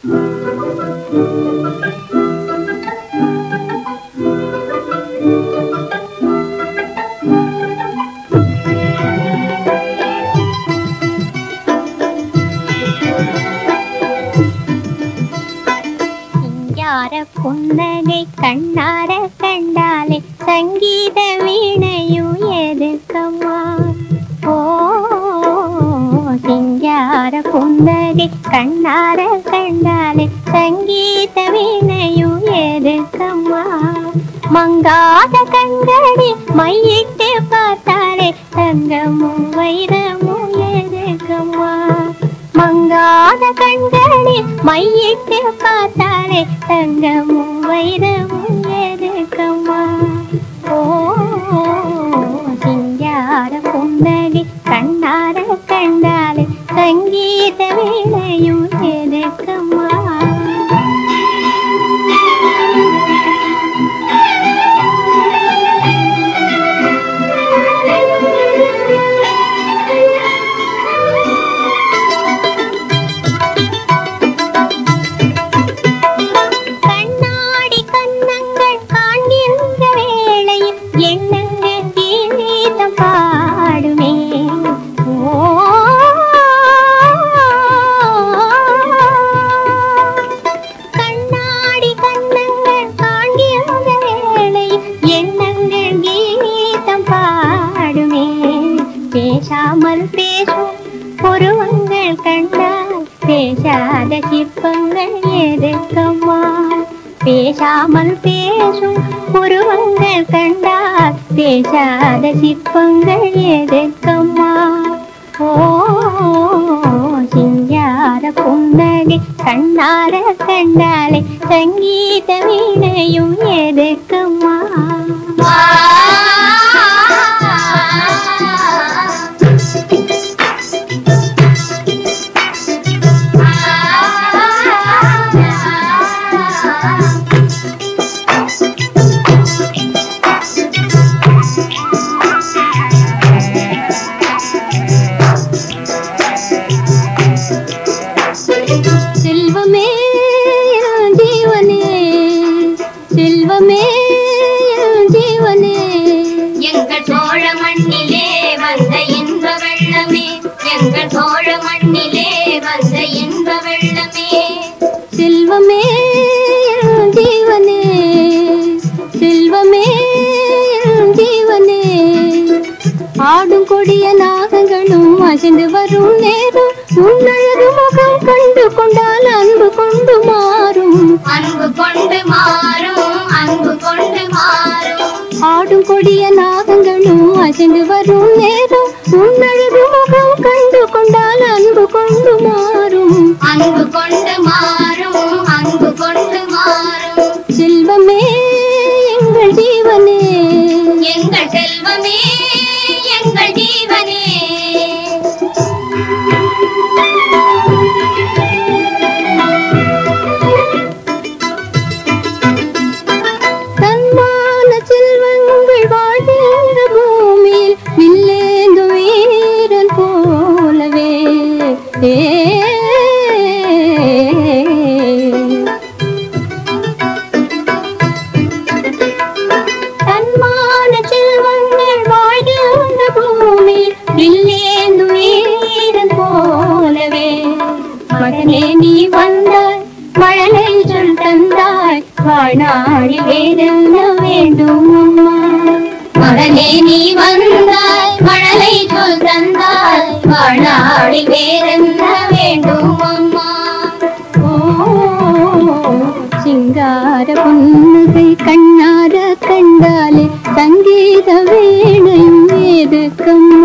சிங்கார புன்னகை கண்ணார கண்டாலே சங்கீத வீணையும் எதுக்கம்மா ஓ சிங்கார புன்னகை கண்ணார கண்டாலே சங்கீத வீணையும் எதுக்கம்மா மங்காத கண்களி மையிட்டு பார்த்தாலே தங்கமும் வைரமும் எதுக்கம்மா மங்காத கண்களில் மையிட்டு பார்த்தாலே தங்கமும் வைரமும் எதுக்கம்மா ஓ சிங்கார புன்னகை கண்ணார கண்டாலே சங்கீத வேலையும் எதுக்கம்மா கண்ணாடி கன்னங்கள் காண்கின்ற வேளையில் எண்ணங்கள் கீதம் பாடுமே ஓ கண்ணாடி கன்னங்கள் காண்கின்ற வேளையில் எண்ணங்கள் கீதம் பாடுமே பேசாமல் பேசும் புருவங்கள் கண்டால் பேசாத சிற்பங்கள் எதுக்கம்மா பேசாமல் பேசும் புருவங்கள் கண்டால் பேசாத சிற்பங்கள் எதுக்கம்மா ஓ சிங்கார புன்னகை கண்ணார கண்டாலே சங்கீத வீணையும் எதுக்கம்மா செல்வமே என் ஜீவனே செல்வமே என் ஜீவனே எங்கள் சோழ மண்ணிலே வந்த இன்ப வெள்ளமே எங்கள் சோழ மண்ணிலே வந்த இன்ப வெள்ளமே செல்வமே என் ஜீவனே செல்வமே என் ஜீவனே ஆடும் கொடிய நாகங்களும் அசைந்து வரும் நேரம் உன்னழகு முகம் கண்டு கொண்டால் அன்பு கொண்டு மாறும் அன்பு கொண்டு மாறும் அன்பு கொண்டு மாறும் ஆடும் கொடிய நாகங்களும் அசைந்து வரும் நேரம் உன்னழகு முகம் கண்டு கொண்டால் அன்பு கொண்டு மாறும் அன்பு கொண்டு மாறும் அன்பு கொண்டு மாறும் செல்வமே எங்கள் ஜீவனே எங்கள் செல்வமே எங்கள் ஜீவனே தன்மான செல்வங்கள் வாழ்கின்ற பூமியில் வில்லேந்து வீரன் போலவே ஏ தன்மான செல்வங்கள் வாழ்கின்ற பூமி வில்லேந்து வீரன் போலவே மகனே நீ வந்தாய் மழலை சொல் தந்தாய் வாழ்நாளில் வேறென்ன வேண்டும் அம்மா மகனே நீ வந்தாய் மழலை சொல் தந்தாய் வாழாடி வேறென்ன வேண்டும் அம்மா ஓ சிங்கார புன்னகை கண்ணார கண்டாலே சங்கீத வேணையும் எதுக்கம்மா